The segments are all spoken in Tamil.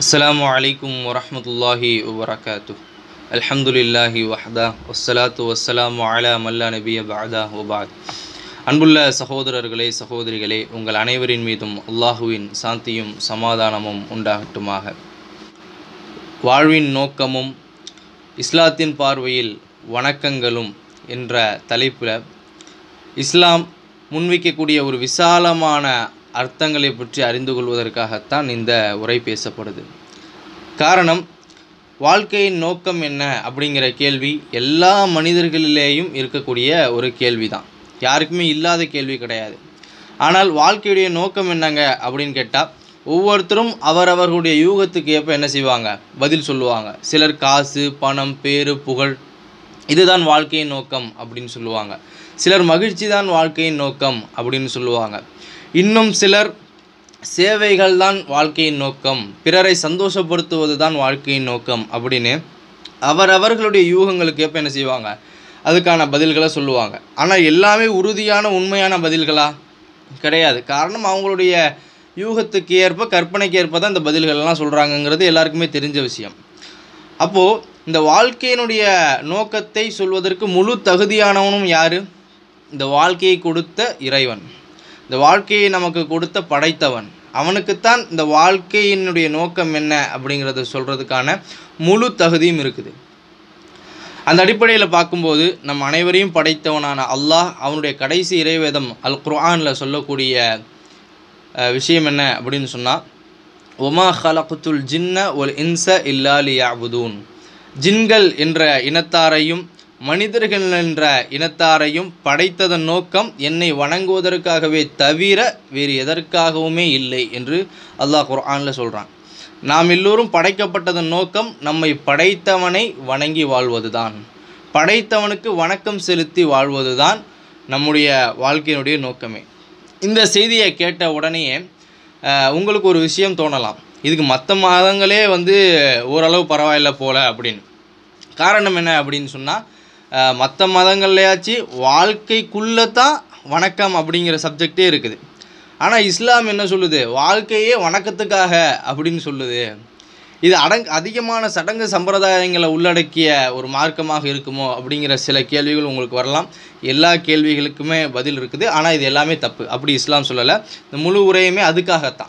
அஸ்ஸலாமு அலைக்கும் வரஹ்மத்துல்லாஹி வபரகாத்து அல்ஹம்துலில்லாஹி வஹ்தா வஸ்ஸலாத்து வஸ்ஸலாமு அலா மல்லா நபிய பஅதா வபாத் அன்புள்ள சகோதரர்களே சகோதரிகளே உங்கள் அனைவரின் மீதும் அல்லாஹுவின் சாந்தியும் சமாதானமும் உண்டாகட்டுமாக வாழ்வின் நோக்கமும் இஸ்லாத்தின் பார்வையில் வணக்கங்களும் என்ற தலைப்பில் இஸ்லாம் முன்வைக்கக்கூடிய ஒரு விசாலமான அர்த்தங்களை பற்றி அறிந்து கொள்வதற்காகத்தான் இந்த உரை பேசப்படுது காரணம் வாழ்க்கையின் நோக்கம் என்ன அப்படிங்கிற கேள்வி எல்லா மனிதர்களிலேயும் இருக்கக்கூடிய ஒரு கேள்வி தான் யாருக்குமே இல்லாத கேள்வி கிடையாது ஆனால் வாழ்க்கையுடைய நோக்கம் என்னங்க அப்படின்னு கேட்டால் ஒவ்வொருத்தரும் அவரவர்களுடைய யூகத்துக்கு ஏற்ப என்ன செய்வாங்க பதில் சொல்லுவாங்க சிலர் காசு பணம் பேரு புகழ் இதுதான் வாழ்க்கையின் நோக்கம் அப்படின்னு சொல்லுவாங்க சிலர் மகிழ்ச்சி தான் வாழ்க்கையின் நோக்கம் அப்படின்னு சொல்லுவாங்க இன்னும் சிலர் சேவைகள் தான் வாழ்க்கையின் நோக்கம் பிறரை சந்தோஷப்படுத்துவது தான் வாழ்க்கையின் நோக்கம் அப்படின்னு அவரவர்களுடைய யூகங்களுக்கு ஏற்ப என்ன செய்வாங்க அதுக்கான பதில்களை சொல்லுவாங்க ஆனால் எல்லாமே உறுதியான உண்மையான பதில்களா கிடையாது காரணம் அவங்களுடைய யூகத்துக்கு ஏற்ப கற்பனைக்கு ஏற்ப தான் இந்த பதில்கள்லாம் சொல்கிறாங்கங்கிறது எல்லாருக்குமே தெரிஞ்ச விஷயம் அப்போது இந்த வாழ்க்கையினுடைய நோக்கத்தை சொல்வதற்கு முழு தகுதியானவனும் யார் இந்த வாழ்க்கையை கொடுத்த இறைவன் இந்த வாழ்க்கையை நமக்கு கொடுத்த படைத்தவன் அவனுக்குத்தான் இந்த வாழ்க்கையினுடைய நோக்கம் என்ன அப்படிங்கிறத சொல்கிறதுக்கான முழு தகுதியும் இருக்குது அந்த அடிப்படையில் பார்க்கும்போது நம் அனைவரையும் படைத்தவனான அல்லாஹ் அவனுடைய கடைசி இறைவேதம் அல் குர்ஆனில் சொல்லக்கூடிய அஹ், விஷயம் என்ன அப்படின்னு சொன்னால் ஒமா ஹலகுத்துல் ஜின்ன ஒல் இன்ச இல்லா லியாபுதூன் ஜின்கள் என்ற இனத்தாரையும் மனிதர்கள் என்ற இனத்தாரையும் படைத்ததன் நோக்கம் என்னை வணங்குவதற்காகவே தவிர வேறு எதற்காகவுமே இல்லை என்று அல்லாஹ் குர்ஆனில் சொல்கிறான் நாம் எல்லோரும் படைக்கப்பட்டதன் நோக்கம் நம்மை படைத்தவனை வணங்கி வாழ்வதுதான் படைத்தவனுக்கு வணக்கம் செலுத்தி வாழ்வதுதான் நம்முடைய வாழ்க்கையினுடைய நோக்கமே இந்த செய்தியை கேட்ட உடனேயே அஹ், உங்களுக்கு ஒரு விஷயம் தோணலாம் இதுக்கு மற்ற மதங்களே வந்து ஓரளவு பரவாயில்ல போல அப்படின்னு காரணம் என்ன அப்படின்னு சொன்னால் மற்ற மதங்கள்லையாச்சும் வாழ்க்கைக்குள்ளே தான் வணக்கம் அப்படிங்கிற சப்ஜெக்டே இருக்குது ஆனால் இஸ்லாம் என்ன சொல்லுது வாழ்க்கையே வணக்கத்துக்காக அப்படின்னு சொல்லுது இது அடங் அதிகமான சடங்கு சம்பிரதாயங்களை உள்ளடக்கிய ஒரு மார்க்கமாக இருக்குமோ அப்படிங்கிற சில கேள்விகள் உங்களுக்கு வரலாம் எல்லா கேள்விகளுக்குமே பதில் இருக்குது ஆனால் இது எல்லாமே தப்பு அப்படி இஸ்லாம் சொல்லலை இந்த முழு உரையுமே அதுக்காகத்தான்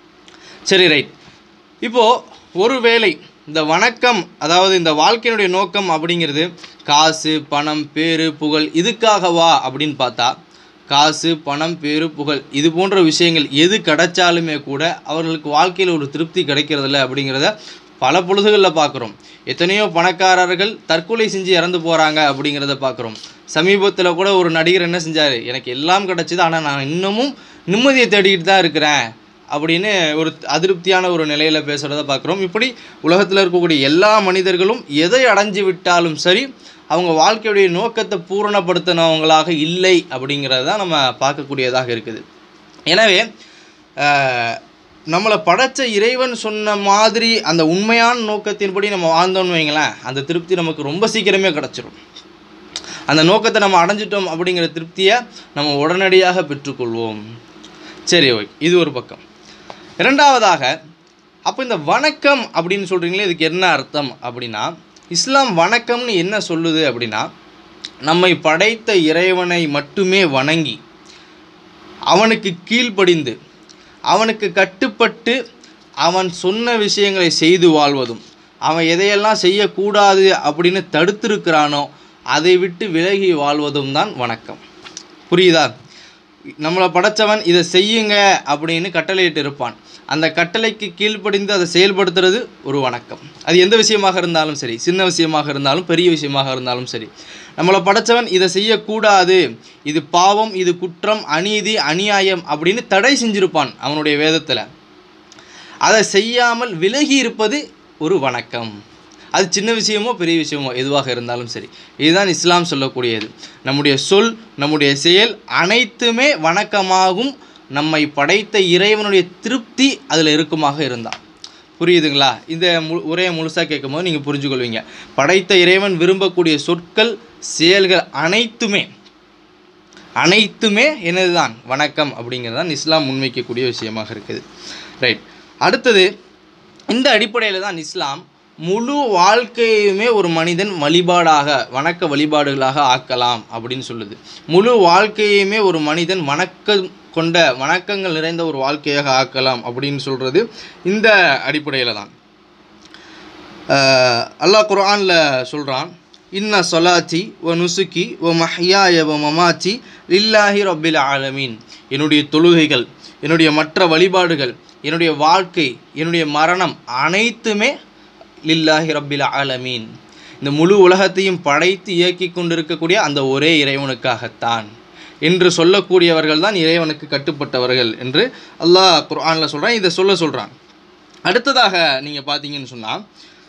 சரி ரைட் இப்போது ஒருவேளை இந்த வணக்கம் அதாவது இந்த வாழ்க்கையினுடைய நோக்கம் அப்படிங்கிறது காசு பணம் பேரு புகழ் இதுக்காகவா அப்படின்னு பார்த்தா காசு பணம் பேரு புகழ் இது போன்ற விஷயங்கள் எது கிடைச்சாலுமே கூட அவர்களுக்கு வாழ்க்கையில் ஒரு திருப்தி கிடைக்கிறதில்ல அப்படிங்கிறத பல பொழுதுகளில் பார்க்குறோம் எத்தனையோ பணக்காரர்கள் தற்கொலை செஞ்சு இறந்து போகிறாங்க அப்படிங்கிறத பார்க்குறோம் சமீபத்தில் கூட ஒரு நடிகர் என்ன செஞ்சார் எனக்கு எல்லாம் கிடச்சிது ஆனால் நான் இன்னமும் நிம்மதியை தேடிக்கிட்டு தான் இருக்கிறேன் அப்படின்னு ஒரு அதிருப்தியான ஒரு நிலையில் பேசுகிறத பார்க்குறோம் இப்படி உலகத்தில் இருக்கக்கூடிய எல்லா மனிதர்களும் எதை அடைஞ்சு விட்டாலும் சரி அவங்க வாழ்க்கையுடைய நோக்கத்தை பூரணப்படுத்தினவங்களாக இல்லை அப்படிங்கிறது தான் நம்ம பார்க்கக்கூடியதாக இருக்குது எனவே ஆஹ், நம்மளை படைச்ச இறைவன் சொன்ன மாதிரி அந்த உண்மையான நோக்கத்தின்படி நம்ம வாழ்ந்தோம்னு வைங்களேன் அந்த திருப்தி நமக்கு ரொம்ப சீக்கிரமே கிடச்சிரும் அந்த நோக்கத்தை நம்ம அடைஞ்சிட்டோம் அப்படிங்கிற திருப்தியை நம்ம உடனடியாக பெற்றுக்கொள்வோம் சரி ஓகே இது ஒரு பக்கம் இரண்டாவதாக அப்போ இந்த வணக்கம் அப்படின்னு சொல்கிறீங்களே இதுக்கு என்ன அர்த்தம் அப்படின்னா இஸ்லாம் வணக்கம்னு என்ன சொல்லுது அப்படின்னா நம்மை படைத்த இறைவனை மட்டுமே வணங்கி அவனுக்கு கீழ்ப்படிந்து அவனுக்கு கட்டுப்பட்டு அவன் சொன்ன விஷயங்களை செய்து வாழ்வதும் அவன் எதையெல்லாம் செய்யக்கூடாது அப்படின்னு தடுத்திருக்கிறானோ அதை விட்டு விலகி வாழ்வதும் தான் வணக்கம் புரியுதா நம்மளை படைச்சவன் இதை செய்யுங்க அப்படின்னு கட்டளையிட்டு இருப்பான் அந்த கட்டளைக்கு கீழ்ப்படிந்து அதை செயல்படுத்துறது ஒரு வணக்கம் அது எந்த விஷயமாக இருந்தாலும் சரி சின்ன விஷயமாக இருந்தாலும் பெரிய விஷயமாக இருந்தாலும் சரி நம்மளை படைச்சவன் இதை செய்யக்கூடாது இது பாவம் இது குற்றம் அநீதி அநியாயம் அப்படின்னு தடை செஞ்சிருப்பான் அவனுடைய வேதத்தில் அதை செய்யாமல் விலகி இருப்பது ஒரு வணக்கம் அது சின்ன விஷயமோ பெரிய விஷயமோ எதுவாக இருந்தாலும் சரி இதுதான் இஸ்லாம் சொல்லக்கூடியது நம்முடைய சொல் நம்முடைய செயல் அனைத்துமே வணக்கமாகும் நம்மை படைத்த இறைவனுடைய திருப்தி அதில் இருக்குமாக இருந்தால் புரியுதுங்களா இந்த மு உரையை முழுசாக கேட்கும்போது நீங்கள் புரிஞ்சுக்கொள்வீங்க படைத்த இறைவன் விரும்பக்கூடிய சொற்கள் செயல்கள் அனைத்துமே அனைத்துமே என்னதுதான் வணக்கம் அப்படிங்கிறது தான் இஸ்லாம் முன்வைக்கக்கூடிய விஷயமாக இருக்குது ரைட் அடுத்தது இந்த அடிப்படையில் தான் இஸ்லாம் முழு வாழ்க்கையுமே ஒரு மனிதன் வழிபாடாக வணக்க வழிபாடுகளாக ஆக்கலாம் அப்படின்னு சொல்லுது முழு வாழ்க்கையுமே ஒரு மனிதன் வணக்க கொண்ட வணக்கங்கள் நிறைந்த ஒரு வாழ்க்கையாக ஆக்கலாம் அப்படின்னு சொல்கிறது இந்த அடிப்படையில் தான் ஆஹ் அல்லாஹ் குர்ஆனில் சொல்கிறான் இன்ன சொலாத்தி வ நுசுக்கி வ மஹ்யாய வ மமாச்சி லில்லாஹி ரப்பில் ஆலமீன் என்னுடைய தொழுகைகள் என்னுடைய மற்ற வழிபாடுகள் என்னுடைய வாழ்க்கை என்னுடைய மரணம் அனைத்துமே லில்லாஹி ரப்பில் ஆலமீன் இந்த முழு உலகத்தையும் படைத்து இயக்கி கொண்டிருக்கக்கூடிய அந்த ஒரே இறைவனுக்காகத்தான் என்று சொல்லக்கூடியவர்கள் தான் இறைவனுக்கு கட்டுப்பட்டவர்கள் என்று அல்லாஹ் குர்ஆனில் சொல்கிறான் இதை சொல்ல சொல்கிறான் அடுத்ததாக நீங்கள் பார்த்தீங்கன்னு சொன்னால்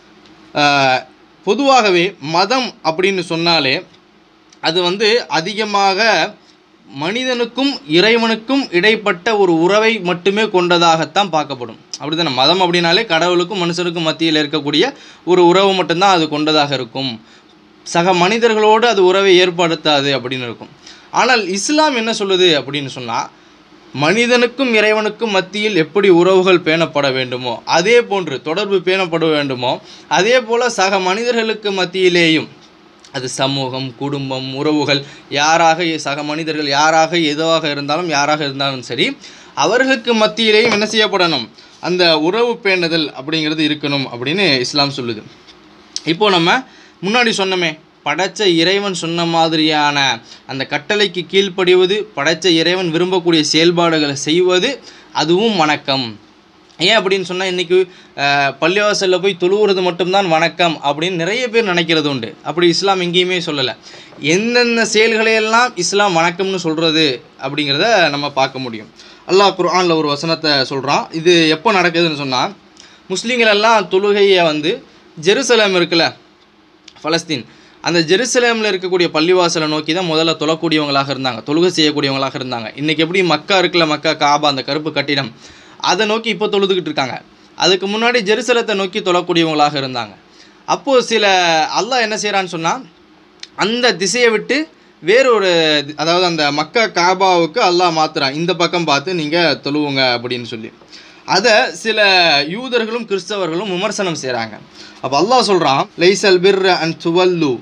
பொதுவாகவே மதம் அப்படின்னு சொன்னாலே அது வந்து அதிகமாக மனிதனுக்கும் இறைவனுக்கும் இடைப்பட்ட ஒரு உறவை மட்டுமே கொண்டதாகத்தான் பார்க்கப்படும் அப்படிதானே மதம் அப்படின்னாலே கடவுளுக்கும் மனுஷனுக்கும் மத்தியில் இருக்கக்கூடிய ஒரு உறவு மட்டும்தான் அது கொண்டதாக இருக்கும் சக மனிதர்களோடு அது உறவை ஏற்படுத்தாது அப்படின்னு இருக்கும் ஆனால் இஸ்லாம் என்ன சொல்லுது அப்படின்னு சொன்னால் மனிதனுக்கும் இறைவனுக்கும் மத்தியில் எப்படி உறவுகள் பேணப்பட வேண்டுமோ அதே போன்று தொடர்பு பேணப்பட வேண்டுமோ அதே போல் சக மனிதர்களுக்கு மத்தியிலேயும் அது சமூகம் குடும்பம் உறவுகள் யாராக சக மனிதர்கள் யாராக எதுவாக இருந்தாலும் யாராக இருந்தாலும் சரி அவர்களுக்கு மத்தியிலேயும் என்ன செய்யப்படணும் அந்த உறவு பேணுதல் அப்படிங்கிறது இருக்கணும் அப்படின்னு இஸ்லாம் சொல்லுது இப்போ நம்ம முன்னாடி சொன்னோமே படைச்ச இறைவன் சொன்ன மாதிரியான அந்த கட்டளைக்கு கீழ்ப்படிவது படைச்ச இறைவன் விரும்பக்கூடிய செயல்பாடுகளை செய்வது அதுவும் வணக்கம் ஏன் அப்படின்னு சொன்னால் இன்றைக்கி பள்ளிவாசலில் போய் தொழுவுறது மட்டும்தான் வணக்கம் அப்படின்னு நிறைய பேர் நினைக்கிறது உண்டு அப்படி இஸ்லாம் எங்கேயுமே சொல்லலை எந்தெந்த செயல்களையெல்லாம் இஸ்லாம் வணக்கம்னு சொல்கிறது அப்படிங்கிறத நம்ம பார்க்க முடியும் அல்லாஹ் குர்ஆனில் ஒரு வசனத்தை சொல்கிறான் இது எப்போ நடக்குதுன்னு சொன்னால் முஸ்லீம்கள் எல்லாம் தொழுகையை வந்து ஜெருசலேம் இருக்குல்ல பலஸ்தீன் அந்த ஜெருசலேமில் இருக்கக்கூடிய பள்ளிவாசலை நோக்கி தான் முதல்ல தொழக்கூடியவங்களாக இருந்தாங்க தொழுகை செய்யக்கூடியவங்களாக இருந்தாங்க இன்றைக்கி எப்படி மக்கா இருக்குல்ல மக்கா காபா அந்த கருப்பு கட்டிடம் அதை நோக்கி இப்போ தொழுதுகிட்டு இருக்காங்க அதுக்கு முன்னாடி ஜெருசலத்தை நோக்கி தொழக்கூடியவங்களாக இருந்தாங்க அப்போது சில அல்லாஹ் என்ன செய்கிறான்னு சொன்னால் அந்த திசையை விட்டு வேறொரு அதாவது அந்த மக்கா காபாவுக்கு அல்லாஹ் மாத்துறான் இந்த பக்கம் பார்த்து நீங்கள் தொழுவுங்க அப்படின்னு சொல்லி அதை சில யூதர்களும் கிறிஸ்தவர்களும் விமர்சனம் செய்கிறாங்க அப்போ அல்லாஹ் சொல்கிறான் லைசல் பிர் அண்ட் சுவல்லு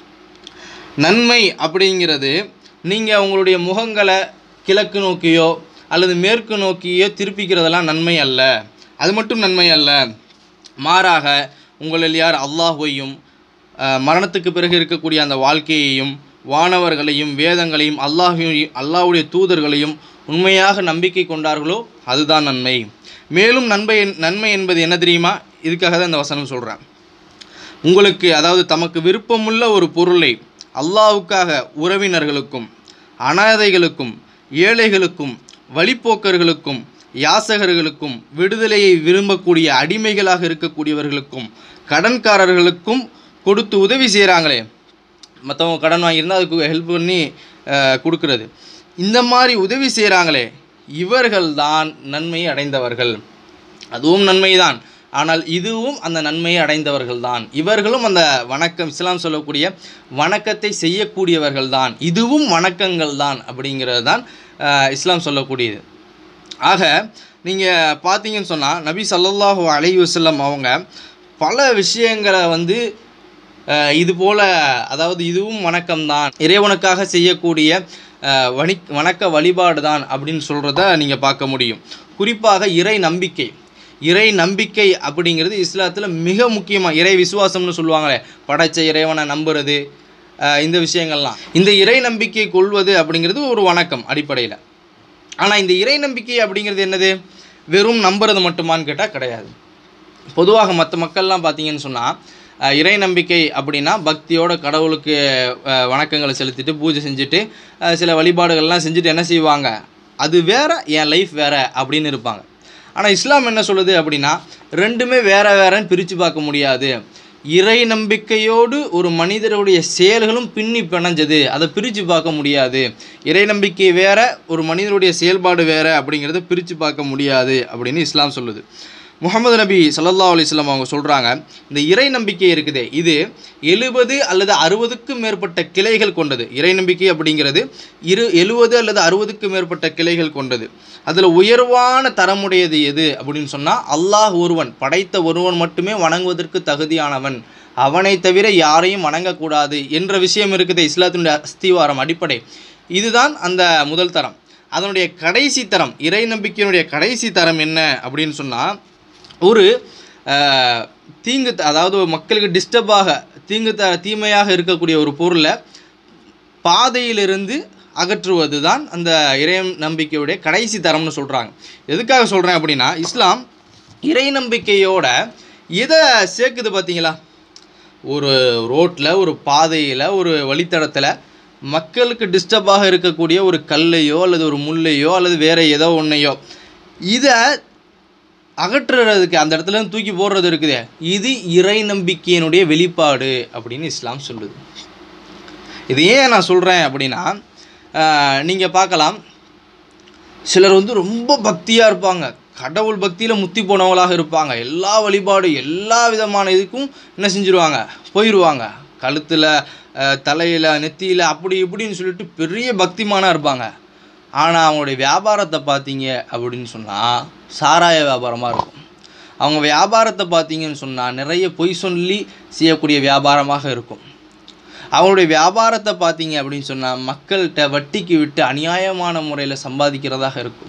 நன்மை அப்படிங்கிறது நீங்கள் உங்களுடைய முகங்களை கிழக்கு நோக்கியோ அல்லது மேற்கு நோக்கியோ திருப்பிக்கிறதெல்லாம் நன்மை அல்ல அது மட்டும் நன்மை அல்ல மாறாக உங்களில் யார் அல்லாஹ்வையும் அஹ், மரணத்துக்கு பிறகு இருக்கக்கூடிய அந்த வாழ்க்கையையும் வானவர்களையும் வேதங்களையும் அல்லாஹையும் அல்லாஹ்வுடைய தூதர்களையும் உண்மையாக நம்பிக்கை கொண்டார்களோ அதுதான் நன்மை மேலும் நன்மை நன்மை என்பது என்ன தெரியுமா இதுக்காக தான் இந்த வசனம் சொல்கிறேன் உங்களுக்கு அதாவது தமக்கு விருப்பமுள்ள ஒரு பொருளை அல்லாஹ்வுக்காக உறவினர்களுக்கும் அனாதைகளுக்கும் ஏழைகளுக்கும் வழிப்போக்கர்களுக்கும் யாசகர்களுக்கும் விடுதலையை விரும்பக்கூடிய அடிமைகளாக இருக்கக்கூடியவர்களுக்கும் கடன்காரர்களுக்கும் கொடுத்து உதவி செய்கிறாங்களே மற்றவங்க கடன் வாங்கியிருந்தால் அதுக்கு ஹெல்ப் பண்ணி அஹ், கொடுக்கறது இந்த மாதிரி உதவி செய்கிறாங்களே இவர்கள்தான் நன்மையை அடைந்தவர்கள் அதுவும் நன்மைதான் ஆனால் இதுவும் அந்த நன்மையை அடைந்தவர்கள் தான் இவர்களும் அந்த வணக்கம் இஸ்லாம் சொல்லக்கூடிய வணக்கத்தை செய்யக்கூடியவர்கள் தான் இதுவும் வணக்கங்கள் தான் அப்படிங்கிறது தான் அஹ், இஸ்லாம் சொல்லக்கூடியது ஆக நீங்கள் பார்த்தீங்கன்னு சொன்னால் நபி ஸல்லல்லாஹு அலைஹி வஸல்லம் அவங்க பல விஷயங்களை வந்து அஹ், இது போல அதாவது இதுவும் வணக்கம்தான் இறைவனுக்காக செய்யக்கூடிய அஹ், வணி வணக்க வழிபாடு தான் அப்படின்னு சொல்கிறத நீங்கள் பார்க்க முடியும் குறிப்பாக இறை நம்பிக்கை இறை நம்பிக்கை அப்படிங்கிறது இஸ்லாத்தில் மிக முக்கியமாக இறை விசுவாசம்னு சொல்லுவாங்களே படைச்ச இறைவனை நம்புறது அஹ், இந்த விஷயங்கள்லாம் இந்த இறை நம்பிக்கை கொள்வது அப்படிங்கிறது ஒரு வணக்கம் அடிப்படையில் ஆனால் இந்த இறை நம்பிக்கை அப்படிங்கிறது என்னது வெறும் நம்புறது மட்டுமான்னு கேட்டால் கிடையாது பொதுவாக மற்ற மக்கள்லாம் பார்த்தீங்கன்னு சொன்னால் இறை நம்பிக்கை அப்படின்னா பக்தியோட கடவுளுக்கு அஹ், வணக்கங்களை செலுத்திட்டு பூஜை செஞ்சுட்டு அஹ், சில வழிபாடுகள்லாம் செஞ்சுட்டு என்ன செய்வாங்க அது வேற என் லைஃப் வேற அப்படின்னு இருப்பாங்க ஆனால் இஸ்லாம் என்ன சொல்லுது அப்படின்னா ரெண்டுமே வேற வேறன்னு பிரித்து பார்க்க முடியாது இறை நம்பிக்கையோடு ஒரு மனிதருடைய செயல்களும் பின்னி பிணைஞ்சது அதை பிரித்து பார்க்க முடியாது இறை நம்பிக்கை வேற ஒரு மனிதருடைய செயல்பாடு வேற அப்படிங்கிறத பிரித்து பார்க்க முடியாது அப்படின்னு இஸ்லாம் சொல்லுது முகமது நபி ஸல்லல்லாஹு அலைஹி வஸல்லம் அவங்க சொல்கிறாங்க இந்த இறை நம்பிக்கை இருக்குதே இது எழுபது அல்லது அறுபதுக்கும் மேற்பட்ட கிளைகள் கொண்டது இறை நம்பிக்கை அப்படிங்கிறது இரு எழுபது அல்லது அறுபதுக்கும் மேற்பட்ட கிளைகள் கொண்டது அதில் உயர்வான தரமுடையது எது அப்படின்னு சொன்னால் அல்லாஹ் ஒருவன் படைத்த ஒருவன் மட்டுமே வணங்குவதற்கு தகுதியானவன் அவனை தவிர யாரையும் வணங்கக்கூடாது என்ற விஷயம் இருக்குது இஸ்லாத்தினுடைய அஸ்திவாரம் அடிப்படை இதுதான் அந்த முதல் தரம் அதனுடைய கடைசி தரம் இறை நம்பிக்கையினுடைய கடைசி தரம் என்ன அப்படின்னு சொன்னால் ஒரு ஆஹ், தீங்கு த- அதாவது மக்களுக்கு டிஸ்டர்பாக தீங்கு த தீமையாக இருக்கக்கூடிய ஒரு பொருளை பாதையிலிருந்து அகற்றுவது தான் அந்த இறை நம்பிக்கையுடைய கடைசி தரம்னு சொல்கிறாங்க எதுக்காக சொல்கிறேன் அப்படின்னா இஸ்லாம் இறை நம்பிக்கையோட எதை சேர்க்குது பார்த்தீங்களா ஒரு ரோட்டில் ஒரு பாதையில் ஒரு வழித்தடத்தில் மக்களுக்கு டிஸ்டர்பாக இருக்கக்கூடிய ஒரு கல்லையோ அல்லது ஒரு முள்ளையோ அல்லது வேறு ஏதோ ஒன்றையோ இதை அகற்றுறதுக்கு அந்த இடத்துல இருந்து தூக்கி போடுறது இருக்குதே இது இறை நம்பிக்கையினுடைய வெளிப்பாடு அப்படின்னு இஸ்லாம் சொல்லுது இது ஏன் நான் சொல்கிறேன் அப்படின்னா நீங்கள் பார்க்கலாம் சிலர் வந்து ரொம்ப பக்தியாக இருப்பாங்க கடவுள் பக்தியில் முத்தி போனவங்களாக இருப்பாங்க எல்லா வழிபாடு எல்லா விதமான இதுக்கும் என்ன செஞ்சுருவாங்க போயிடுவாங்க கழுத்தில் தலையில் நெத்தியில் அப்படி இப்படின்னு சொல்லிட்டு பெரிய பக்திமானாக இருப்பாங்க ஆனால் அவங்களுடைய வியாபாரத்தை பார்த்தீங்க அப்படின்னு சொன்னால் சாராய வியாபாரமாக இருக்கும் அவங்க வியாபாரத்தை பார்த்தீங்கன்னு சொன்னால் நிறைய பொய் சொல்லி செய்யக்கூடிய வியாபாரமாக இருக்கும் அவங்களுடைய வியாபாரத்தை பார்த்தீங்க அப்படின்னு சொன்னால் மக்கள்கிட்ட வட்டிக்கு விட்டு அநியாயமான முறையில் சம்பாதிக்கிறதாக இருக்கும்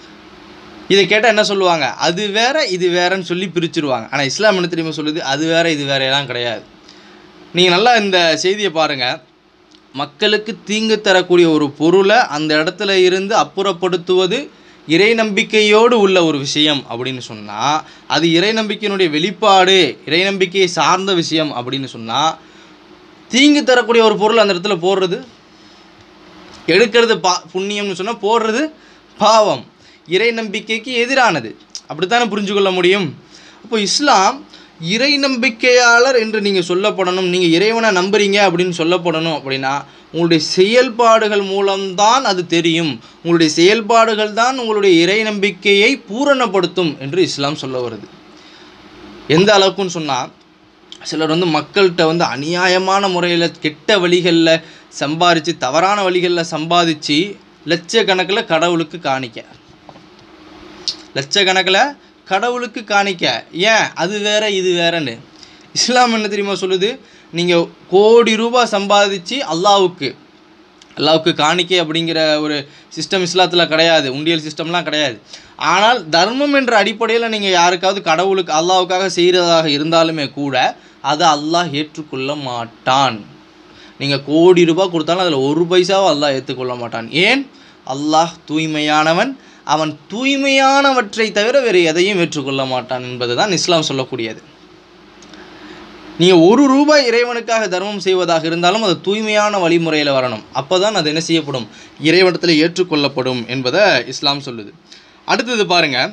இதை கேட்டால் என்ன சொல்லுவாங்க அது வேற இது வேறன்னு சொல்லி பிரிச்சிருவாங்க ஆனால் இஸ்லாம் என்ன தெரியுமா சொல்லுது அது வேற இது வேற எல்லாம் கிடையாது நீங்கள் நல்லா இந்த செய்தியை பாருங்கள் மக்களுக்கு தீங்கு தரக்கூடிய ஒரு பொருளை அந்த இடத்துல இருந்து அப்புறப்படுத்துவது இறை நம்பிக்கையோடு உள்ள ஒரு விஷயம் அப்படின்னு சொன்னால் அது இறை நம்பிக்கையினுடைய வெளிப்பாடு இறை நம்பிக்கையை சார்ந்த விஷயம் அப்படின்னு சொன்னால் தீங்கு தரக்கூடிய ஒரு பொருள் அந்த இடத்துல போடுறது எடுக்கிறது பா புண்ணியம்னு சொன்னால் போடுறது பாவம் இறை நம்பிக்கைக்கு எதிரானது அப்படித்தானே புரிஞ்சு கொள்ள முடியும் அப்போ இஸ்லாம் இறை நம்பிக்கையாளர் என்று நீங்கள் சொல்லப்படணும் நீங்கள் இறைவனை நம்புறீங்க அப்படின்னு சொல்லப்படணும் அப்படின்னா உங்களுடைய செயல்பாடுகள் மூலம்தான் அது தெரியும் உங்களுடைய செயல்பாடுகள் தான் உங்களுடைய இறை நம்பிக்கையை பூரணப்படுத்தும் என்று இஸ்லாம் சொல்ல வருது எந்த அளவுக்குன்னு சொன்னால் சிலர் வந்து மக்கள்கிட்ட வந்து அநியாயமான முறையில் கெட்ட வழிகளில் சம்பாதிச்சு தவறான வழிகளில் சம்பாதிச்சு லட்சக்கணக்கில் கடவுளுக்கு காணிக்க லட்சக்கணக்கில் கடவுளுக்கு காணிக்க ஏன் அது வேற இது வேறன்னு இஸ்லாம் என்ன தெரியுமா சொல்லுது நீங்கள் கோடி ரூபாய் சம்பாதிச்சு அல்லாவுக்கு அல்லாவுக்கு காணிக்கை அப்படிங்கிற ஒரு சிஸ்டம் இஸ்லாத்தில் கிடையாது உண்டியல் சிஸ்டம்லாம் கிடையாது ஆனால் தர்மம் என்ற அடிப்படையில் நீங்கள் யாருக்காவது கடவுளுக்கு அல்லாவுக்காக செய்கிறதாக இருந்தாலுமே கூட அதை அல்லாஹ் ஏற்றுக்கொள்ள மாட்டான் நீங்கள் கோடி ரூபாய் கொடுத்தாலும் அதில் ஒரு பைசாவும் அல்லாஹ் ஏற்றுக்கொள்ள மாட்டான் ஏன் அல்லாஹ் தூய்மையானவன் அவன் தூய்மையானவற்றை தவிர வேறு எதையும் ஏற்றுக்கொள்ள மாட்டான் என்பது தான் இஸ்லாம் சொல்லக்கூடியது நீங்கள் ஒரு ரூபாய் இறைவனுக்காக தர்மம் செய்வதாக இருந்தாலும் அது தூய்மையான வழிமுறையில் வரணும் அப்போ தான் அது என்ன செய்யப்படும் இறைவனத்தில் ஏற்றுக்கொள்ளப்படும் என்பதை இஸ்லாம் சொல்லுது அடுத்தது பாருங்கள்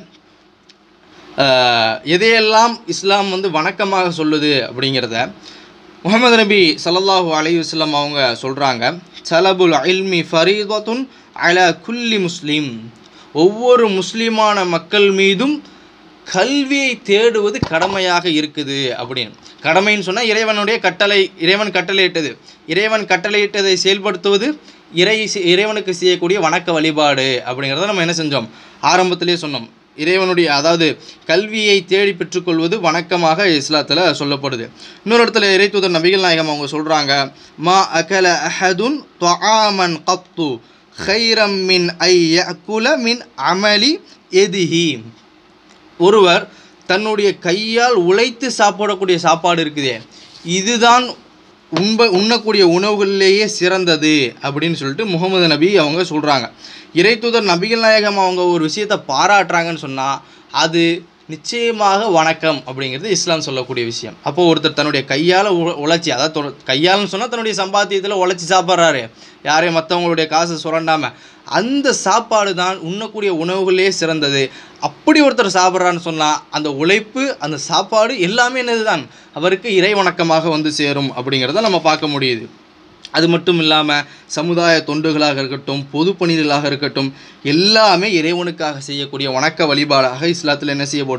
எதையெல்லாம் இஸ்லாம் வந்து வணக்கமாக சொல்லுது அப்படிங்கிறத முகமது நபி ஸல்லல்லாஹு அலைஹி வஸல்லம் அவங்க சொல்கிறாங்க சலபுல் இல்மி ஃபரீதத்துன் அல குல்லி முஸ்லீம் ஒவ்வொரு முஸ்லீமான மக்கள் மீதும் கல்வியை தேடுவது கடமையாக இருக்குது அப்படின்னு கடமைன்னு சொன்னால் இறைவனுடைய கட்டளை இறைவன் கட்டளையிட்டது இறைவன் கட்டளையிட்டதை செயல்படுத்துவது இறை இறைவனுக்கு செய்யக்கூடிய வணக்க வழிபாடு அப்படிங்கிறத நம்ம என்ன செஞ்சோம் ஆரம்பத்திலே சொன்னோம் இறைவனுடைய அதாவது கல்வியை தேடி பெற்றுக்கொள்வது வணக்கமாக இஸ்லாத்தில் சொல்லப்படுது இன்னொரு இடத்துல இறைத்தூதர் நபிகள் நாயகம் அவங்க சொல்கிறாங்க மா அகல அஹதுன் தொஆமன் கத்து ஹைரம் மின் ஐ யகுல மின் அமலி எதிஹி ஒருவர் தன்னுடைய கையால் உழைத்து சாப்பிடக்கூடிய சாப்பாடு இருக்குதே இதுதான் உண்ப உண்ணக்கூடிய உணவுகளிலேயே சிறந்தது அப்படின்னு சொல்லிட்டு முகமது நபி அவங்க சொல்கிறாங்க இறைத்தூதர் நபிகள் நாயகம் அவங்க ஒரு விஷயத்தை பாராட்டுறாங்கன்னு சொன்னால் அது நிச்சயமாக வணக்கம் அப்படிங்கிறது இஸ்லாம் சொல்லக்கூடிய விஷயம் அப்போ ஒருத்தர் தன்னுடைய கையால் உ உழைச்சி அதாவது தொ- கையால்னு சொன்னால் தன்னுடைய சம்பாத்தியத்தில் உழைச்சி சாப்பிட்றாரு யாரையும் மற்றவங்களுடைய காசு சுரண்டாமல் அந்த சாப்பாடு தான் உண்ணக்கூடிய உணவுகளே சிறந்தது அப்படி ஒருத்தர் சாப்பிட்றான்னு சொன்னால் அந்த உழைப்பு அந்த சாப்பாடு எல்லாமே என்னது தான் அவருக்கு இறை வணக்கமாக வந்து சேரும் அப்படிங்கிறத நம்ம பார்க்க முடியுது அது மட்டும் இல்லாமல் சமுதாய தொண்டுகளாக இருக்கட்டும் பொது பணிகளாக இருக்கட்டும் எல்லாமே இறைவனுக்காக செய்யக்கூடிய வணக்க வழிபாடாக இஸ்லாத்தில் என்ன செய்யப்படும்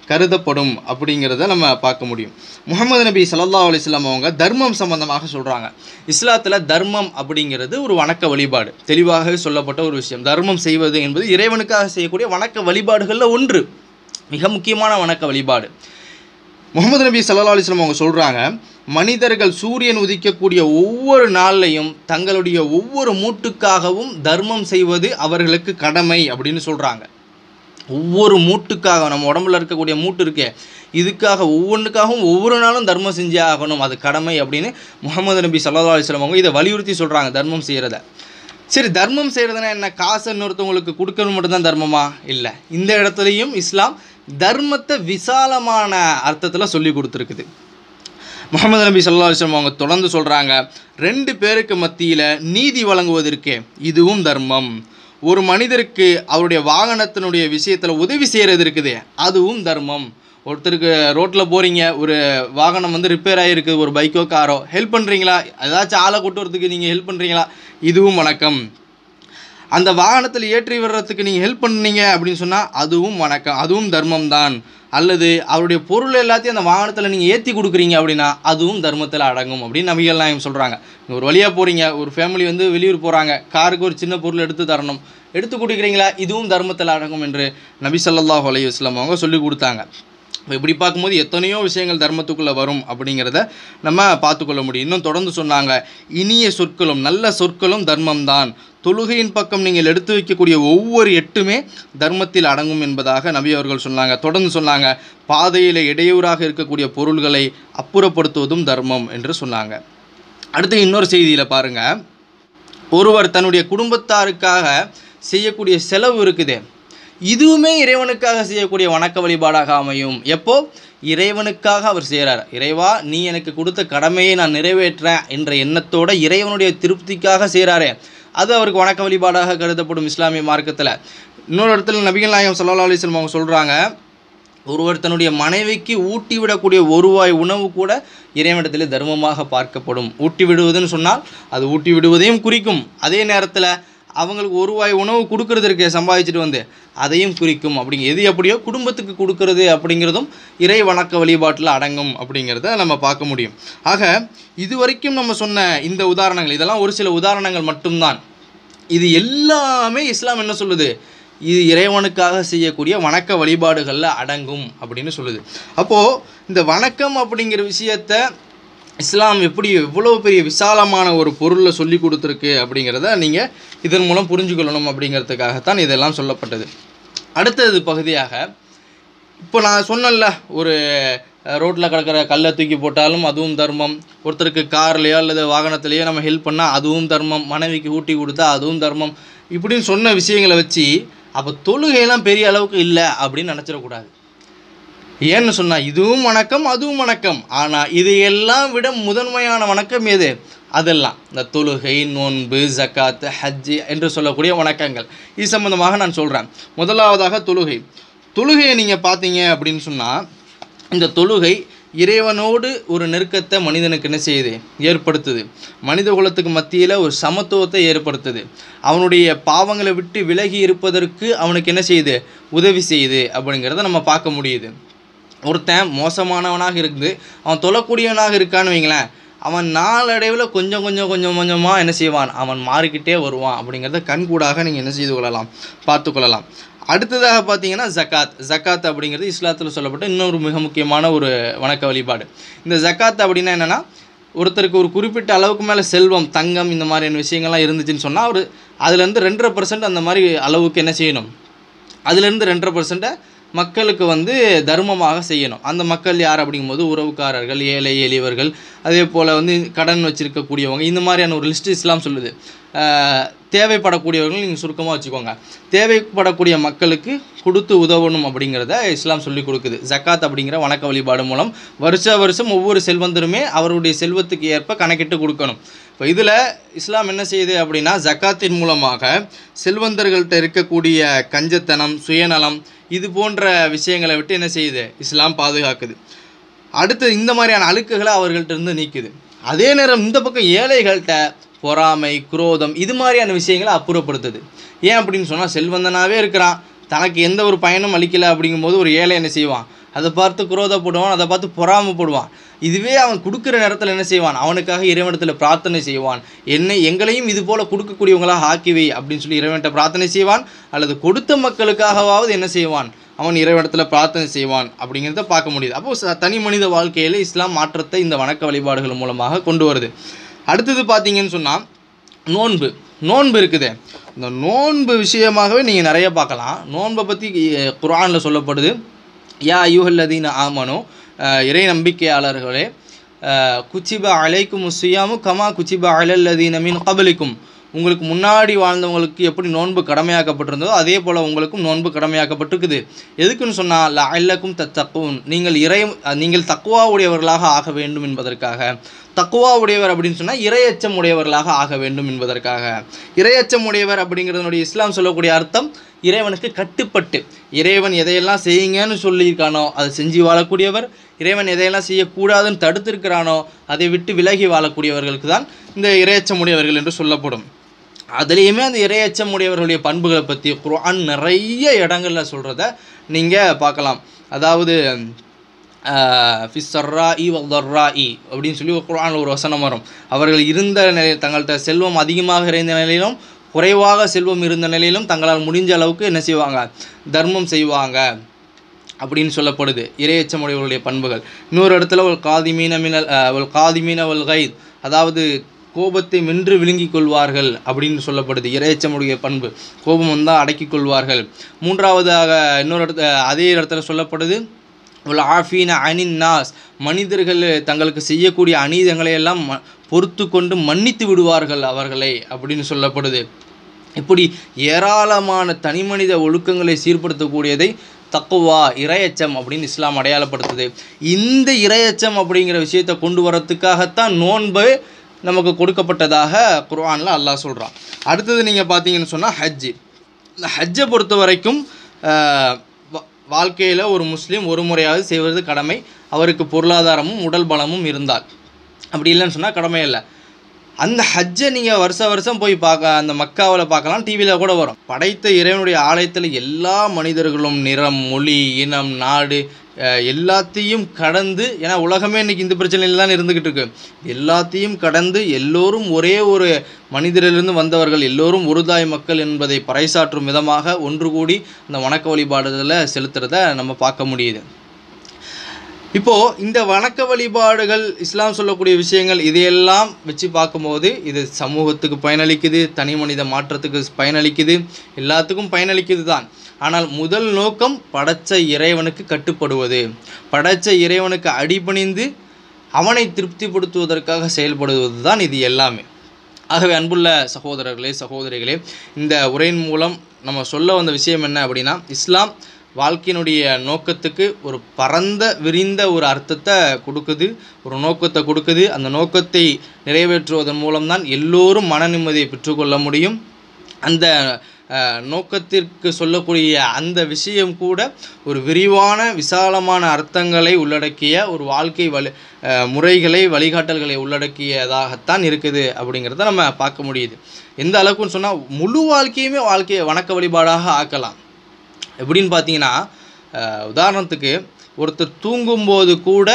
கருதப்படும் அப்படிங்கிறத நம்ம பார்க்க முடியும் முகமது நபி ஸல்லல்லாஹு அலைஹி வஸல்லம் அவங்க தர்மம் சம்பந்தமாக சொல்கிறாங்க இஸ்லாத்தில் தர்மம் அப்படிங்கிறது ஒரு வணக்க வழிபாடு தெளிவாகவே சொல்லப்பட்ட ஒரு விஷயம் தர்மம் செய்வது என்பது இறைவனுக்காக செய்யக்கூடிய வணக்க வழிபாடுகளில் ஒன்று மிக முக்கியமான வணக்க வழிபாடு முகமது நபி ஸல்லல்லாஹு அலைஹி வஸல்லம் அவங்க சொல்கிறாங்க மனிதர்கள் சூரியன் உதிக்கக்கூடிய ஒவ்வொரு நாள்லையும் தங்களுடைய ஒவ்வொரு மூட்டுக்காகவும் தர்மம் செய்வது அவர்களுக்கு கடமை அப்படின்னு சொல்கிறாங்க ஒவ்வொரு மூட்டுக்காக நம்ம உடம்புல இருக்கக்கூடிய மூட்டு இருக்கே இதுக்காக ஒவ்வொன்றுக்காகவும் ஒவ்வொரு நாளும் தர்மம் செஞ்சே ஆகணும் அது கடமை அப்படின்னு முகமது நபி ஸல்லல்லாஹு அலைஹி வஸல்லம் அவங்க இதை வலியுறுத்தி சொல்கிறாங்க தர்மம் செய்கிறத சரி தர்மம் செய்கிறதுனா என்ன காசு இன்னொருத்தவங்களுக்கு கொடுக்கணும் மட்டும்தான் தர்மமா இல்லை இந்த இடத்துலையும் இஸ்லாம் தர்மத்தை விசாலமான அர்த்தத்தில் சொல்லி கொடுத்துருக்குது முகமது நபி ஸல்லல்லாஹு அலைஹி வஸல்லம் அவங்க தொடர்ந்து சொல்கிறாங்க ரெண்டு பேருக்கு மத்தியில் நீதி வழங்குவதற்கே இதுவும் தர்மம் ஒரு மனிதருக்கு அவருடைய வாகனத்தினுடைய விஷயத்தில் உதவி செய்கிறது இருக்குது அதுவும் தர்மம் ஒருத்தருக்கு ரோட்டில் போகிறீங்க ஒரு வாகனம் வந்து ரிப்பேர் ஆகிருக்கு ஒரு பைக்கோ காரோ ஹெல்ப் பண்ணுறீங்களா ஏதாச்சும் ஆளை கொண்டு வரதுக்கு நீங்கள் ஹெல்ப் பண்ணுறீங்களா இதுவும் வணக்கம் அந்த வாகனத்தில் ஏற்றி விடுறதுக்கு நீங்கள் ஹெல்ப் பண்ணீங்க அப்படின்னு சொன்னால் அதுவும் வணக்கம் அதுவும் தர்மம் தான் அல்லது அவருடைய பொருள் எல்லாத்தையும் அந்த வாகனத்தில் நீங்கள் ஏற்றி கொடுக்குறீங்க அப்படின்னா அதுவும் தர்மத்தில் அடங்கும் அப்படின்னு நபிகள் நாயகம் சொல்கிறாங்க ஒரு வழியாக போகிறீங்க ஒரு ஃபேமிலி வந்து வெளியூர் போகிறாங்க காருக்கு ஒரு சின்ன பொருள் எடுத்து தரணும் எடுத்து கொடுக்குறீங்களா இதுவும் தர்மத்தில் அடங்கும் என்று நபி ஸல்லல்லாஹு அலைஹி வஸல்லம் அவங்க சொல்லி கொடுத்தாங்க இப்போ இப்படி பார்க்கும்போது எத்தனையோ விஷயங்கள் தர்மத்துக்குள்ளே வரும் அப்படிங்கிறத நம்ம பார்த்துக்கொள்ள முடியும் இன்னும் தொடர்ந்து சொன்னாங்க இனிய சொற்களும் நல்ல சொற்களும் தர்மம்தான் தொழுகையின் பக்கம் நீங்கள் எடுத்து வைக்கக்கூடிய ஒவ்வொரு எட்டுமே தர்மத்தில் அடங்கும் என்பதாக நபி அவர்கள் சொன்னாங்க தொடர்ந்து சொன்னாங்க பாதையில் இடையூறாக இருக்கக்கூடிய பொருள்களை அப்புறப்படுத்துவதும் தர்மம் என்று சொன்னாங்க அடுத்து இன்னொரு செய்தியில் பாருங்க ஒருவர் தன்னுடைய குடும்பத்தாருக்காக செய்யக்கூடிய செலவு இருக்குதே இதுவுமே இறைவனுக்காக செய்யக்கூடிய வணக்க வழிபாடாக அமையும் எப்போ இறைவனுக்காக அவர் செய்கிறார் இறைவா நீ எனக்கு கொடுத்த கடமையை நான் நிறைவேற்றேன் என்ற எண்ணத்தோட இறைவனுடைய திருப்திக்காக செய்கிறாரே அது அவருக்கு வணக்க வழிபாடாக கருதப்படும் இஸ்லாமிய மார்க்கத்தில் இன்னொரு இடத்துல நபிகள் நாயகம் ஸல்லல்லாஹு அலைஹி வஸல்லம் அவங்க சொல்கிறாங்க ஒருவர் தன்னுடைய மனைவிக்கு ஊட்டி விடக்கூடிய ஒருவாய் உணவு கூட இறைவனிடத்தில் தர்மமாக பார்க்கப்படும் ஊட்டி விடுவதுன்னு சொன்னால் அது ஊட்டி விடுவதையும் குறிக்கும் அதே நேரத்தில் அவங்களுக்கு ஒரு வாய் உணவு கொடுக்கறது இருக்கே சம்பாதிச்சுட்டு வந்து அதையும் குறிக்கும் அப்படிங்க எது எப்படியோ குடும்பத்துக்கு கொடுக்கறது அப்படிங்கிறதும் இறை வணக்க வழிபாட்டில் அடங்கும் அப்படிங்கிறத நம்ம பார்க்க முடியும் ஆக இது வரைக்கும் நம்ம சொன்ன இந்த உதாரணங்கள் இதெல்லாம் ஒரு சில உதாரணங்கள் மட்டும்தான் இது எல்லாமே இஸ்லாம் என்ன சொல்லுது இது இறைவனுக்காக செய்யக்கூடிய வணக்க வழிபாடுகளில் அடங்கும் அப்படின்னு சொல்லுது அப்போது இந்த வணக்கம் அப்படிங்கிற விஷயத்த இஸ்லாம் எப்படி எவ்வளோ பெரிய விசாலமான ஒரு பொருளை சொல்லி கொடுத்துருக்கு அப்படிங்கிறத நீங்கள் இதன் மூலம் புரிஞ்சுக்கொள்ளணும் அப்படிங்கிறதுக்காகத்தான் இதெல்லாம் சொல்லப்பட்டது அடுத்தது பகுதியாக இப்போ நான் சொன்னேன்ல ஒரு ரோட்டில் கிடக்கிற கல்லை தூக்கி போட்டாலும் அதுவும் தர்மம் ஒருத்தருக்கு கார்லேயோ அல்லது வாகனத்திலேயோ நம்ம ஹெல்ப் பண்ணால் அதுவும் தர்மம் மனைவிக்கு ஊட்டி கொடுத்தா அதுவும் தர்மம் இப்படின்னு சொன்ன விஷயங்களை வச்சு அப்போ தொழுகையெல்லாம் பெரிய அளவுக்கு இல்லை அப்படின்னு நினச்சிடக்கூடாது ஏன்னு சொன்னால் இதுவும் வணக்கம் அதுவும் வணக்கம் ஆனால் இதையெல்லாம் விட முதன்மையான வணக்கம் எது அதெல்லாம் இந்த தொழுகை நோன்பு ஜக்காத் ஹஜ்ஜி என்று சொல்லக்கூடிய வணக்கங்கள் இது சம்பந்தமாக நான் சொல்கிறேன் முதலாவதாக தொழுகை தொழுகையை நீங்கள் பார்த்தீங்க அப்படின்னு சொன்னால் இந்த தொழுகை இறைவனோடு ஒரு நெருக்கத்தை மனிதனுக்கு என்ன செய்யுது ஏற்படுத்துது மனித குலத்துக்கு மத்தியில் ஒரு சமத்துவத்தை ஏற்படுத்துது அவனுடைய பாவங்களை விட்டு விலகி இருப்பதற்கு அவனுக்கு என்ன செய்யுது உதவி செய்யுது அப்படிங்கிறத நம்ம பார்க்க முடியுது ஒருத்தன் மோசமானவனாக இருந்து அவன் தொழக்கூடியவனாக இருக்கான்னு வைங்களேன் அவன் நாளடைவில் கொஞ்சம் கொஞ்சம் கொஞ்சம் கொஞ்சமாக என்ன செய்வான் அவன் மாறிக்கிட்டே வருவான் அப்படிங்கிறத கண்கூடாக நீங்கள் என்ன செய்து கொள்ளலாம் பார்த்து கொள்ளலாம் அடுத்ததாக பார்த்தீங்கன்னா ஜக்காத் ஜக்காத் அப்படிங்கிறது இஸ்லாத்தில் சொல்லப்பட்ட இன்னொரு மிக முக்கியமான ஒரு வணக்க வழிபாடு இந்த ஜக்காத் அப்படின்னா என்னென்னா ஒருத்தருக்கு ஒரு குறிப்பிட்ட அளவுக்கு மேலே செல்வம் தங்கம் இந்த மாதிரியான விஷயங்கள்லாம் இருந்துச்சுன்னு சொன்னால் அவர் அதுலேருந்து ரெண்டரை பர்சன்ட் அந்த மாதிரி அளவுக்கு என்ன செய்யணும் அதுலேருந்து ரெண்டரை பர்சன்ட்டை மக்களுக்கு வந்து தர்மமாக செய்யணும் அந்த மக்கள் யார் அப்படிங்கும்போது உறவுக்காரர்கள் ஏழை எளியவர்கள் அதே போல் வந்து கடன் வச்சிருக்கக்கூடியவங்க இந்த மாதிரியான ஒரு லிஸ்ட்டு இஸ்லாம் சொல்லுது ஆஹ் தேவைப்படக்கூடியவர்கள் நீங்கள் சுருக்கமாக வச்சுக்கோங்க தேவைப்படக்கூடிய மக்களுக்கு கொடுத்து உதவணும் அப்படிங்கிறத இஸ்லாம் சொல்லி கொடுக்குது ஜக்காத் அப்படிங்கிற வணக்க வழிபாடு மூலம் வருஷ வருஷம் ஒவ்வொரு செல்வந்தருமே அவருடைய செல்வத்துக்கு ஏற்ப கணக்கிட்டு கொடுக்கணும் இப்போ இதில் இஸ்லாம் என்ன செய்யுது அப்படின்னா ஜக்காத்தின் மூலமாக செல்வந்தர்கள்ட்ட இருக்கக்கூடிய கஞ்சத்தனம் சுயநலம் இது போன்ற விஷயங்களை விட்டு என்ன செய்யுது இஸ்லாம் பாதுகாக்குது அடுத்து இந்த மாதிரியான அழுக்குகளை அவர்கள்ட்ட இருந்து நீக்குது அதே நேரம் இந்த பக்கம் ஏழைகள்கிட்ட பொறாமை குரோதம் இது மாதிரியான விஷயங்களை அப்புறப்படுத்துது ஏன் அப்படின்னு சொன்னால் செல்வந்தனாகவே இருக்கிறான் தனக்கு எந்த ஒரு பயனும் அளிக்கலை அப்படிங்கும்போது ஒரு ஏழை என்ன செய்வான் அதை பார்த்து குரோதப்படுவான் அதை பார்த்து பொறாமைப்படுவான் இதுவே அவன் கொடுக்குற நேரத்தில் என்ன செய்வான் அவனுக்காக இறைவனத்தில் பிரார்த்தனை செய்வான் என்னை எங்களையும் இது போல கொடுக்கக்கூடியவங்களாக ஆக்கி வை அப்படின்னு சொல்லி இறைவன்கிட்ட பிரார்த்தனை செய்வான் அல்லது கொடுத்த மக்களுக்காகவாவது என்ன செய்வான் அவன் இறைவனத்தில் பிரார்த்தனை செய்வான் அப்படிங்கிறத பார்க்க முடியுது அப்போ ச- தனி மனித வாழ்க்கையில் இஸ்லாம் மாற்றத்தை இந்த வணக்க வழிபாடுகள் மூலமாக கொண்டு வருது அடுத்தது பார்த்தீங்கன்னு சொன்னால் நோன்பு நோன்பு இருக்குதே இந்த நோன்பு விஷயமாகவே நீங்கள் நிறைய பார்க்கலாம் நோன்பை பற்றி குர்ஆனில் சொல்லப்படுது யா ஐயுஹல்லதீன ஆமனோ அஹ், இறை நம்பிக்கையாளர்களே அஹ், குச்சிப அலைக்கும் சுயாமு கமா குச்சிப அலல்லதீன மின் கபலிக்கும் உங்களுக்கு முன்னாடி வாழ்ந்தவங்களுக்கு எப்படி நோன்பு கடமையாக்கப்பட்டிருந்ததோ அதே போல் உங்களுக்கும் நோன்பு கடமையாக்கப்பட்டிருக்குது எதுக்குன்னு சொன்னால் அல்லக்கும் தத்தக்கும் நீங்கள் இறை நீங்கள் தக்குவா உடையவர்களாக ஆக வேண்டும் என்பதற்காக தக்குவா உடையவர் அப்படின்னு சொன்னால் இரையச்சம் உடையவர்களாக ஆக வேண்டும் என்பதற்காக இரையச்சம் உடையவர் அப்படிங்கிறதனுடைய இஸ்லாம் சொல்லக்கூடிய அர்த்தம் இறைவனுக்கு கட்டுப்பட்டு இறைவன் எதையெல்லாம் செய்யுங்கன்னு சொல்லியிருக்கானோ அதை செஞ்சு வாழக்கூடியவர் இறைவன் எதையெல்லாம் செய்யக்கூடாதுன்னு தடுத்திருக்கிறானோ அதை விட்டு விலகி வாழக்கூடியவர்களுக்கு தான் இந்த இரையச்சம் உடையவர்கள் என்று சொல்லப்படும் அதுலேயுமே அந்த இரையச்சம் உடையவர்களுடைய பண்புகளை பற்றி குர்ஆன் நிறைய இடங்கள்ல சொல்கிறத நீங்கள் பார்க்கலாம் அதாவது ஃபிஸ்ஸர்ரா இ வர்ரா இ அப்படின்னு சொல்லி குர்ஆன்ல ஒரு வசனம் வரும் அவர்கள் இருந்த நிலை தங்கள்கிட்ட செல்வம் அதிகமாக இருந்த நிலையிலும் குறைவாக செல்வம் இருந்த நிலையிலும் தங்களால் முடிஞ்ச அளவுக்கு என்ன செய்வாங்க தர்மம் செய்வாங்க அப்படின்னு சொல்லப்படுது இரையச்சமுடையவர்களுடைய பண்புகள் இன்னொரு இடத்துல ஒரு காதிமீன மினல் ஒரு காதிமீன வல் கைத் அதாவது கோபத்தை மென்று விழுங்கிக் கொள்வார்கள் அப்படின்னு சொல்லப்படுது இரையச்சமுடைய பண்பு கோபம் வந்தால் அடக்கிக் கொள்வார்கள் மூன்றாவதாக இன்னொரு இடத்துல அதே இடத்துல சொல்லப்படுது உல் ஆஃபீன அனின் நாஸ் மனிதர்கள் தங்களுக்கு செய்யக்கூடிய அநீதங்களை எல்லாம் ம- பொறுத்து கொண்டு மன்னித்து விடுவார்கள் அவர்களை அப்படின்னு சொல்லப்படுது இப்படி ஏராளமான தனிமனித ஒழுக்கங்களை சீர்படுத்தக்கூடியதை தக்குவா இரையச்சம் அப்படின்னு இஸ்லாம் அடையாளப்படுத்துது இந்த இரையச்சம் அப்படிங்கிற விஷயத்தை கொண்டு வரத்துக்காகத்தான் நோன்பு நமக்கு கொடுக்கப்பட்டதாக குர்ஆன்ல அல்லாஹ் சொல்கிறான் அடுத்தது நீங்கள் பார்த்தீங்கன்னு சொன்னால் ஹஜ்ஜு இந்த ஹஜ்ஜை பொறுத்த வரைக்கும் வாழ்க்கையில் ஒரு முஸ்லீம் ஒரு முறையாவது செய்வது கடமை அவருக்கு பொருளாதாரமும் உடல் பலமும் இருந்தால் அப்படி இல்லைன்னு சொன்னால் கடமை இல்லை அந்த ஹஜ்ஜை நீங்கள் வருஷ வருஷம் போய் பார்க்க அந்த மக்காவில் பார்க்கலாம் டிவியில் கூட வரும் படைத்த இறைவனுடைய ஆலயத்தில் எல்லா மனிதர்களும் நிறம் மொழி இனம் நாடு அஹ், எல்லாத்தையும் கடந்து ஏன்னா உலகமே இன்னைக்கு இந்த பிரச்சனையில் தான் இருந்துக்கிட்டு இருக்கு எல்லாத்தையும் கடந்து எல்லோரும் ஒரே ஒரு மனிதரிலிருந்து வந்தவர்கள் எல்லோரும் ஒரு தாய் மக்கள் என்பதை பறைசாற்றும் விதமாக ஒன்று கூடி அந்த வணக்க வழிபாடுகளை செலுத்துறத நம்ம பார்க்க முடியுது இப்போ இந்த வணக்க வழிபாடுகள் இஸ்லாம் சொல்லக்கூடிய விஷயங்கள் இதையெல்லாம் வச்சு பார்க்கும்போது இது சமூகத்துக்கு பயனளிக்குது தனி மனித மாற்றத்துக்கு பயனளிக்குது எல்லாத்துக்கும் பயனளிக்குது தான் ஆனால் முதல் நோக்கம் படைச்ச இறைவனுக்கு கட்டுப்படுவது படைச்ச இறைவனுக்கு அடிபணிந்து அவனை திருப்திப்படுத்துவதற்காக செயல்படுவது தான் இது எல்லாமே ஆகவே அன்புள்ள சகோதரர்களே சகோதரிகளே இந்த உரையின் மூலம் நம்ம சொல்ல வந்த விஷயம் என்ன அப்படின்னா இஸ்லாம் வாழ்க்கையினுடைய நோக்கத்துக்கு ஒரு பரந்த விரிந்த ஒரு அர்த்தத்தை கொடுக்குது ஒரு நோக்கத்தை கொடுக்குது அந்த நோக்கத்தை நிறைவேற்றுவதன் மூலம்தான் எல்லோரும் மன நிம்மதியை பெற்றுக்கொள்ள முடியும் அந்த அஹ், நோக்கத்திற்கு சொல்லக்கூடிய அந்த விஷயம் கூட ஒரு விரிவான விசாலமான அர்த்தங்களை உள்ளடக்கிய ஒரு வாழ்க்கை வழி அஹ், முறைகளை வழிகாட்டல்களை உள்ளடக்கியதாகத்தான் இருக்குது அப்படிங்கிறத நம்ம பார்க்க முடியுது எந்த அளவுக்குன்னு சொன்னால் முழு வாழ்க்கையுமே வாழ்க்கையை வணக்க வழிபாடாக ஆக்கலாம் எப்படின்னு பார்த்தீங்கன்னா அஹ், உதாரணத்துக்கு ஒருத்தர் தூங்கும்போது கூட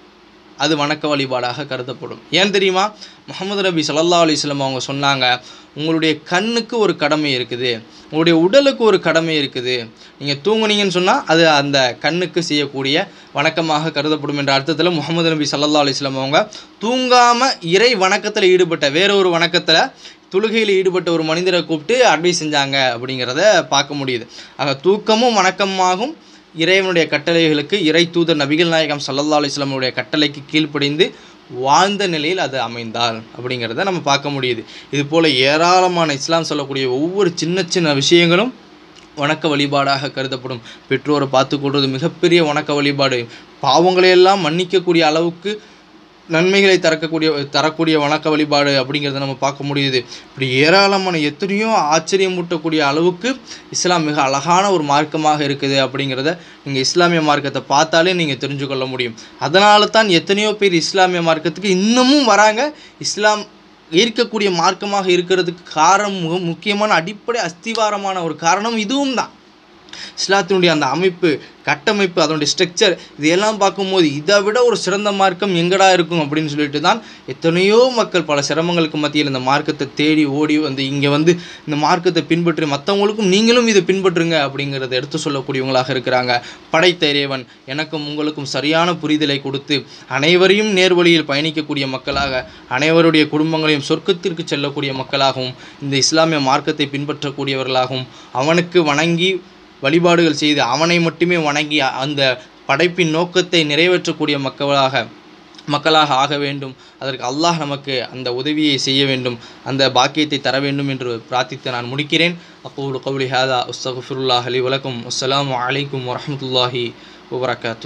அது வணக்க வழிபாடாக கருதப்படும் ஏன் தெரியுமா முகமது நபி ஸல்லல்லாஹு அலைஹி வஸல்லம் அவங்க சொன்னாங்க உங்களுடைய கண்ணுக்கு ஒரு கடமை இருக்குது உங்களுடைய உடலுக்கு ஒரு கடமை இருக்குது நீங்கள் தூங்குனீங்கன்னு சொன்னால் அது அந்த கண்ணுக்கு செய்யக்கூடிய வணக்கமாக கருதப்படும் என்ற அர்த்தத்தில் முகமது நபி ஸல்லல்லாஹு அலைஹி வஸல்லம் அவங்க தூங்காமல் இறை வணக்கத்தில் ஈடுபட்ட வேற ஒரு வணக்கத்தில் தொழுகையில் ஈடுபட்ட ஒரு மனிதரை கூப்பிட்டு அட்வைஸ் செஞ்சாங்க அப்படிங்கிறத பார்க்க முடியுது ஆக தூக்கமும் வணக்கமாகும் இறைவனுடைய கட்டளைகளுக்கு இறை தூதர் நபிகள் நாயகம் சல்லல்லா அலிஸ்லாமுடைய கட்டளைக்கு கீழ்ப்படிந்து வாழ்ந்த நிலையில் அது அமைந்தால் அப்படிங்கிறத நம்ம பார்க்க முடியுது இது போல் ஏராளமான இஸ்லாம் சொல்லக்கூடிய ஒவ்வொரு சின்ன சின்ன விஷயங்களும் வணக்க வழிபாடாக கருதப்படும் பெற்றோரை பார்த்து கொள்வது மிகப்பெரிய வணக்க வழிபாடு பாவங்களையெல்லாம் மன்னிக்கக்கூடிய அளவுக்கு நன்மைகளை தரக்கூடிய தரக்கூடிய வணக்க வழிபாடு அப்படிங்கிறத நம்ம பார்க்க முடியுது இப்படி ஏராளமான எத்தனையோ ஆச்சரியமூட்டக்கூடிய அளவுக்கு இஸ்லாம் மிக அழகான ஒரு மார்க்கமாக இருக்குது அப்படிங்கிறத நீங்கள் இஸ்லாமிய மார்க்கத்தை பார்த்தாலே நீங்கள் தெரிஞ்சு கொள்ள முடியும் அதனால தான் எத்தனையோ பேர் இஸ்லாமிய மார்க்கத்துக்கு இன்னமும் வராங்க இஸ்லாம் ஈர்க்கக்கூடிய மார்க்கமாக இருக்கிறதுக்கு காரணம் மிக முக்கியமான அடிப்படை அஸ்திவாரமான ஒரு காரணம் இதுவும் தான் இஸ்லாத்தினுடைய அந்த அமைப்பு கட்டமைப்பு அதனுடைய ஸ்ட்ரக்சர் இதையெல்லாம் பார்க்கும்போது இதை விட ஒரு சிறந்த மார்க்கம் எங்கடா இருக்கும் அப்படின்னு சொல்லிட்டு தான் எத்தனையோ மக்கள் பல சிரமங்களுக்கு மத்தியில் இந்த மார்க்கத்தை தேடி ஓடி வந்து இங்கே வந்து இந்த மார்க்கத்தை பின்பற்றி மற்றவங்களுக்கும் நீங்களும் இதை பின்பற்றுங்க அப்படிங்கிறத எடுத்து சொல்லக்கூடியவங்களாக இருக்கிறாங்க படைத்த இறைவன் எனக்கும் உங்களுக்கும் சரியான புரிதலை கொடுத்து அனைவரையும் நேர்வழியில் பயணிக்கக்கூடிய மக்களாக அனைவருடைய குடும்பங்களையும் சொர்க்கத்திற்கு செல்லக்கூடிய மக்களாகவும் இந்த இஸ்லாமிய மார்க்கத்தை பின்பற்றக்கூடியவர்களாகவும் அவனுக்கு வணங்கி வழிபாடுகள் செய்து அவனை மட்டுமே வணங்கி அந்த படைப்பின் நோக்கத்தை நிறைவேற்றக்கூடிய மக்களாக மக்களாக ஆக வேண்டும் அதற்கு அல்லாஹ் நமக்கு அந்த உதவியை செய்ய வேண்டும் அந்த பாக்கியத்தை தர வேண்டும் என்று பிரார்த்தித்து நான் முடிக்கிறேன் அப்போது கவுலி ஹாதா உஸ்தகுஃபிருல்லாஹ் அலி வலக்கும் அஸ்ஸலாமு அலைக்கும் வரஹ்மத்துல்லாஹி வபரகாத்து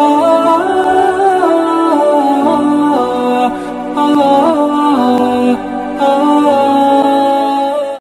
Allah